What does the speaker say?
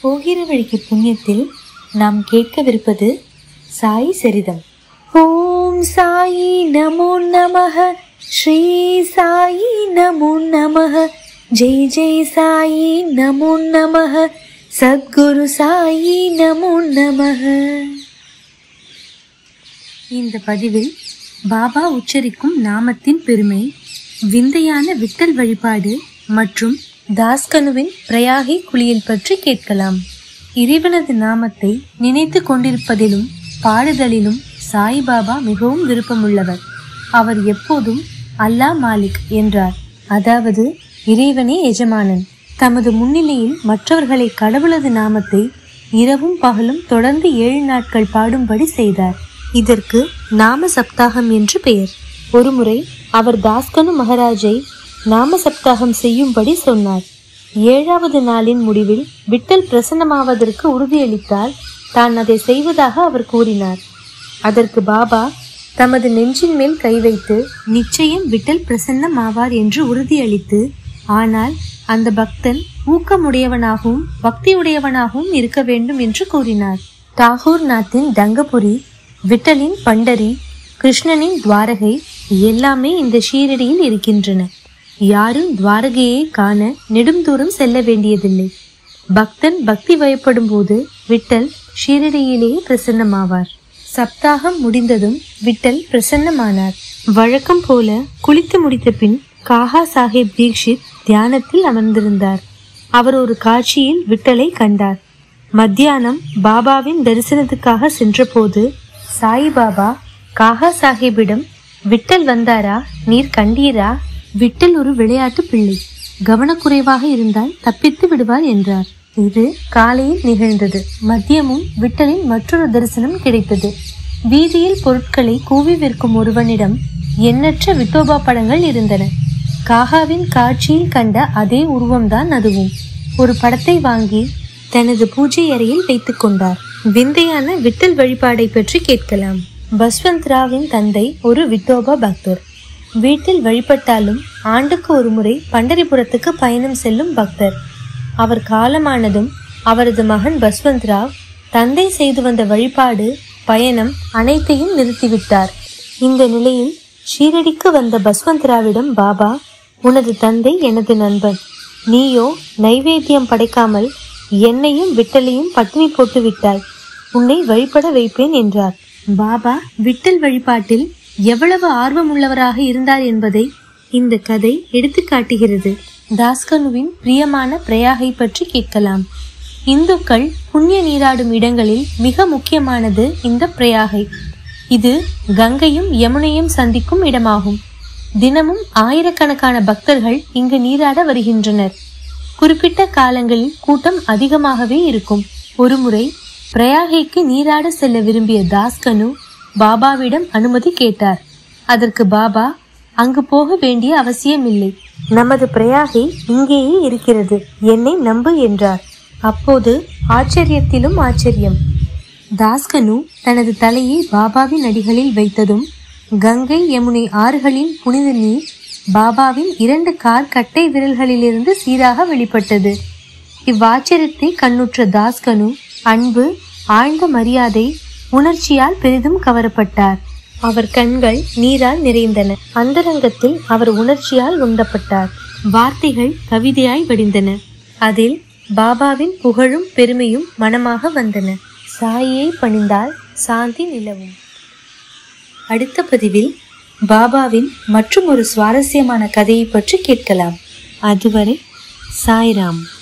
போகிற வழிக்கு புண்ணியத்தில் நாம் கேட்கவிருப்பது சாய் சரிதம் ஓம் சாயி நமோ நமः ஸ்ரீ சாயி நமோ நமः ஜெய் ஜெய் சாயி நமோ நமः சத்குரு சாயி நமோ நமः இந்த பதிவில் பாபா உச்சரிக்கும் நாமத்தின் பெருமை விந்தையான விட்டல் வழிபாடு மற்றும் தாஸ்கனுவின் பிரயாகை குளியல் பற்றி கேட்கலாம் இறைவனது நாமத்தை நினைத்து கொண்டிருப்பதிலும் பாடுதலிலும் சாய்பாபா மிகவும் விருப்பமுள்ளவர் அவர் எப்போதும் அல்லாஹ் மாலிக் என்றார் அதாவது இறைவனே எஜமானன் தமது முன்னிலையில் மற்றவர்களை கடவுளது நாமத்தை இரவும் பகலும் தொடர்ந்து ஏழு நாட்கள் பாடும்படி செய்தார் இதற்கு நாம சப்தாகம் என்று பெயர் ஒருமுறை அவர் தாஸ்கனு மகாராஜை நாம சப்தாகம் செய்யும்படி சொன்னார் ஏழாவது நாளின் முடிவில் விட்டல் பிரசன்னமாவதற்கு உறுதியளித்தால் தான் அதை செய்வதாக அவர் கூறினார் அதற்கு பாபா தமது நெஞ்சின் மேல் கை வைத்து நிச்சயம் விட்டல் பிரசன்னமாவார் என்று உறுதியளித்து ஆனால் அந்த பக்தன் ஊக்கமுடையவனாகவும் பக்தியுடையவனாகவும் இருக்க வேண்டும் என்று கூறினார் தாகூர் நாத்தின் தங்கபுரி விட்டலின் பண்டரி கிருஷ்ணனின் துவாரகை எல்லாமே இந்த ஷீரடியில் இருக்கின்றன யாரும் துவாரகையை காண நெடும் தூரம் செல்ல வேண்டியதில்லை பக்தன் பக்தி வயப்படும் போது விட்டல் ஷீரடியிலேயே பிரசன்னமாவார் சப்தாகம் முடிந்ததும் விட்டல் பிரசன்னமானார் வழக்கம் போல குளித்து முடித்த பின் காஹா சாஹேப் தீக்ஷித் தியானத்தில் அமர்ந்திருந்தார் அவர் ஒரு காட்சியில் விட்டலை கண்டார் மத்தியானம் பாபாவின் தரிசனத்துக்காக சென்றபோது சாயிபாபா காகா சாஹிப்பிடம் விட்டல் வந்தாரா நீர் கண்டீரா விட்டல் ஒரு விளையாட்டு பிள்ளை கவனக்குறைவாக இருந்தால் தப்பித்து விடுவார் என்றார் இது காலையில் நிகழ்ந்தது மதியமும் விட்டலின் மற்றொரு தரிசனம் கிடைத்தது வீதியில் பொருட்களை கூவி விற்கும் ஒருவனிடம் எண்ணற்ற விட்டோபா படங்கள் இருந்தன காகாவின் காட்சியில் கண்ட அதே உருவம்தான் அதுவும் ஒரு படத்தை வாங்கி தனது பூஜை அறையில் வைத்துக் கொண்டார் விந்தையான விட்டல் வழிபாடை பற்றி கேட்கலாம் பஸ்வந்த் ராவின் தந்தை ஒரு விட்டோபா பக்தர் வீட்டில் வழிபட்டாலும் ஆண்டுக்கு ஒரு முறை பண்டரிபுரத்துக்கு பயணம் செல்லும் பக்தர் அவர் காலமானதும் அவரது மகன் பஸ்வந்த் ராவ் தந்தை செய்து வந்த வழிபாடு பயணம் அனைத்தையும் நிறுத்திவிட்டார் இந்த நிலையில் ஷீரடிக்கு வந்த பஸ்வந்த் ராவிடம் பாபா உனது தந்தை எனது நண்பன் நீயோ நைவேத்தியம் படைக்காமல் என்னையும் விட்டலையும் பட்டினி போட்டு விட்டாய் உன்னை வழிபட வைப்பேன் என்றார் பாபா விட்டல் வழிபாட்டில் எவ்வளவு ஆர்வமுள்ளவராக இருந்தார் என்பதை இந்த கதை எடுத்து காட்டுகிறது தாஸ்கனுவின் பிரியமான பிரயாகை பற்றி கேட்கலாம் இந்துக்கள் புண்ணிய நீராடும் இடங்களில் மிக முக்கியமானது இந்த பிரயாகை இது கங்கையும் யமுனையும் சந்திக்கும் இடமாகும் தினமும் ஆயிரக்கணக்கான பக்தர்கள் இங்கு நீராட வருகின்றனர் குறிப்பிட்ட காலங்களில் கூட்டம் அதிகமாகவே இருக்கும் ஒருமுறை பிரயாகைக்கு நீராட செல்ல விரும்பிய தாஸ்கனு பாபாவிடம் அனுமதி கேட்டார் அதற்கு பாபா அங்கு போக வேண்டிய அவசியமில்லை நமது பிரயாகை இங்கேயே இருக்கிறது என்னை நம்பு என்றார் அப்போது ஆச்சரியத்திலும் ஆச்சரியம் தாஸ்கனு தனது தலையை பாபாவின் அடிகளில் வைத்ததும் கங்கை யமுனை ஆறுகளின் புனித நீர் பாபாவின் இரண்டு கால் கட்டை விரல்களிலிருந்து சீராக வெளிப்பட்டது இவ்வாச்சரியத்தை கண்ணுற்ற தாஸ்கனு அன்பு ஆழ்ந்த மரியாதை உணர்ச்சியால் பெரிதும் கவரப்பட்டார் அவர் கண்கள் நீரால் நிறைந்தன அந்தரங்கத்தில் அவர் உணர்ச்சியால் உண்டப்பட்டார் வார்த்தைகள் கவிதையாய் வடிந்தன அதில் பாபாவின் புகழும் பெருமையும் மனமாக வந்தன சாயை பணிந்தால் சாந்தி நிலவும் அடுத்த பதிவில் பாபாவின் மற்றும் ஒரு சுவாரஸ்யமான கதையை பற்றி கேட்கலாம் அதுவரை சாய்ராம்